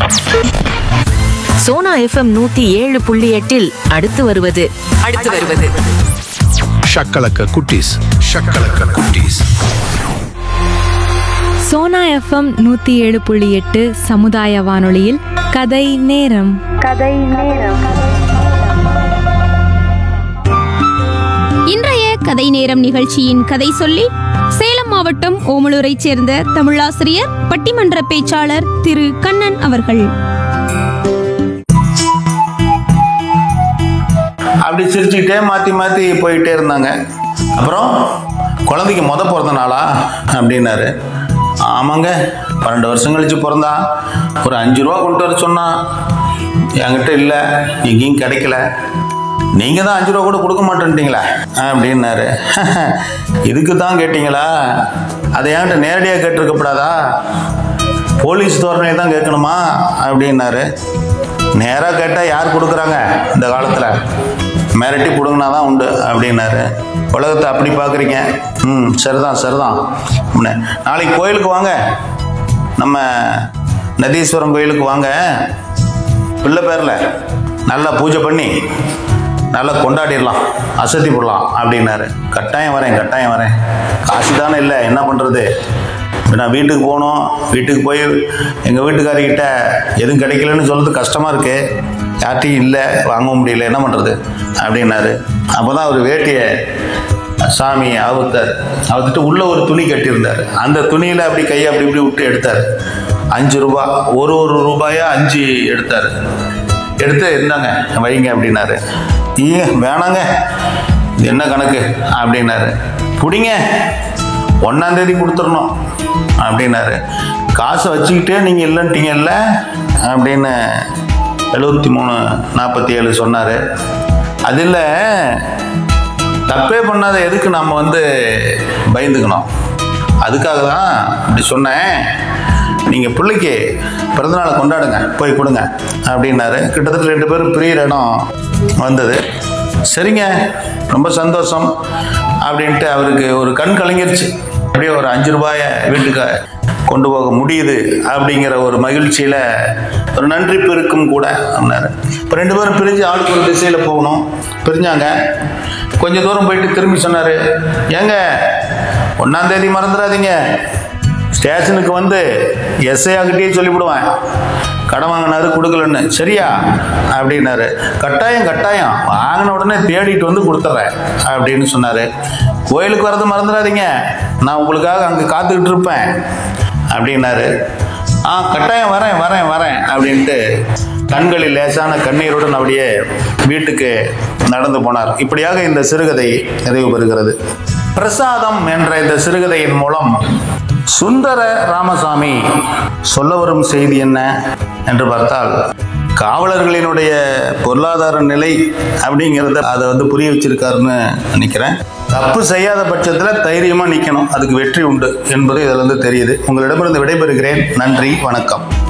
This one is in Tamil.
சோனா எஃப்எம் நூத்தி ஏழு புள்ளி எட்டில் அடுத்து வருவது அடுத்து வருவது ஷக்கலக்க குட்டீஸ் ஷக்கலக்க குட்டீஸ் சோனா எஃப்எம் நூற்றி ஏழு புள்ளி எட்டு சமுதாய வானொலியில் கதை நேரம் இன்றைய கதை நேரம் நிகழ்ச்சியின் கதை சொல்லி சேலம் மாவட்டம் ஓமலூரைச் சேர்ந்த தமிழாசிரியர் பட்டிமன்ற பேச்சாளர் திரு கண்ணன் அவர்கள் அப்படி சிரிச்சுக்கிட்டே மாற்றி மாற்றி போயிட்டே இருந்தாங்க அப்புறம் குழந்தைக்கு முத பிறந்த நாளா அப்படின்னாரு ஆமாங்க பன்னெண்டு வருஷம் கழிச்சு பிறந்தான் ஒரு அஞ்சு ரூபா கொண்டு வர சொன்னான் என்கிட்ட இல்லை எங்கேயும் கிடைக்கல நீங்கள் தான் அஞ்சு ரூபா கூட கொடுக்க மாட்டேன்ட்டீங்களா அப்படின்னாரு இதுக்கு தான் கேட்டிங்களா அதை என்கிட்ட நேரடியாக கேட்டிருக்கப்படாதா போலீஸ் தோரணையை தான் கேட்கணுமா அப்படின்னாரு நேராக கேட்டால் யார் கொடுக்குறாங்க இந்த காலத்தில் மிரட்டி பிடுங்கினா தான் உண்டு அப்படின்னாரு உலகத்தை அப்படி பார்க்குறீங்க ம் சரிதான் சரிதான் அப்படின்னே. நாளைக்கு கோயிலுக்கு வாங்க நம்ம நதீஸ்வரம் கோயிலுக்கு வாங்க பிள்ளை பேரில் நல்லா பூஜை பண்ணி நல்லா கொண்டாடிடலாம் அசத்தி போடலாம் அப்படின்னாரு கட்டாயம் வரேன் கட்டாயம் வரேன் காசு தானே இல்லை என்ன பண்ணுறது நான் வீட்டுக்கு போகணும் வீட்டுக்கு போய் எங்கள் வீட்டுக்காரிக்கிட்ட எதுவும் கிடைக்கலன்னு சொல்றது கஷ்டமாக இருக்கு யார்ட்டையும் இல்லை வாங்க முடியல என்ன பண்ணுறது அப்படின்னாரு அப்போ தான் அவர் வேட்டியை சாமி அவுத்தார் அவுத்துட்டு உள்ள ஒரு துணி கட்டியிருந்தார் அந்த துணியில் அப்படி கையை அப்படி இப்படி விட்டு எடுத்தார் அஞ்சு ரூபா ஒரு ஒரு ரூபாயா அஞ்சு எடுத்தார் எடுத்து இருந்தாங்க வைங்க அப்படின்னாரு ஈ வேணாங்க இது என்ன கணக்கு அப்படின்னாரு பிடிங்க ஒன்றாம் தேதி கொடுத்துடணும் அப்படின்னாரு காசை வச்சுக்கிட்டே நீங்கள் இல்லைன்ட்டீங்கல்ல அப்படின்னு எழுபத்தி மூணு நாற்பத்தி ஏழு சொன்னார் அது இல்லை தப்பே பண்ணாத எதுக்கு நம்ம வந்து பயந்துக்கணும் அதுக்காக தான் இப்படி சொன்னேன் நீங்கள் பிள்ளைக்கு பிறந்தநாளை கொண்டாடுங்க போய் கொடுங்க அப்படின்னாரு கிட்டத்தட்ட ரெண்டு பேரும் பிரியிற இடம் வந்தது சரிங்க ரொம்ப சந்தோஷம் அப்படின்ட்டு அவருக்கு ஒரு கண் கலங்கிருச்சு அப்படியே ஒரு அஞ்சு ரூபாயை வீட்டுக்கு கொண்டு போக முடியுது அப்படிங்கிற ஒரு மகிழ்ச்சியில் ஒரு நன்றி பெருக்கும் கூட அப்படின்னாரு இப்போ ரெண்டு பேரும் பிரிஞ்சு ஆளுக்கு ஒரு திசையில் போகணும் பிரிஞ்சாங்க கொஞ்ச தூரம் போயிட்டு திரும்பி சொன்னார் ஏங்க ஒன்றாம் தேதி மறந்துடாதீங்க ஸ்டேஷனுக்கு வந்து எஸ்ஐ ஆகிட்டே சொல்லிவிடுவேன் கடன் வாங்கினாரு கொடுக்கலன்னு சரியா அப்படின்னாரு கட்டாயம் கட்டாயம் வாங்கின உடனே தேடிட்டு வந்து கொடுத்துட்றேன் அப்படின்னு சொன்னார் கோயிலுக்கு வரது மறந்துடாதீங்க நான் உங்களுக்காக அங்கே காத்துக்கிட்டு இருப்பேன் அப்படின்னாரு ஆ கட்டாயம் வரேன் வரேன் வரேன் அப்படின்ட்டு கண்களில் லேசான கண்ணீருடன் அப்படியே வீட்டுக்கு நடந்து போனார் இப்படியாக இந்த சிறுகதை நிறைவு பெறுகிறது பிரசாதம் என்ற இந்த சிறுகதையின் மூலம் சுந்தர ராமசாமி சொல்ல வரும் செய்தி என்ன என்று பார்த்தால் காவலர்களினுடைய பொருளாதார நிலை அப்படிங்கிறத அதை வந்து புரிய வச்சிருக்காருன்னு நினைக்கிறேன் தப்பு செய்யாத பட்சத்தில் தைரியமாக நிற்கணும் அதுக்கு வெற்றி உண்டு என்பது இதில் இருந்து தெரியுது உங்களிடமிருந்து விடைபெறுகிறேன் நன்றி வணக்கம்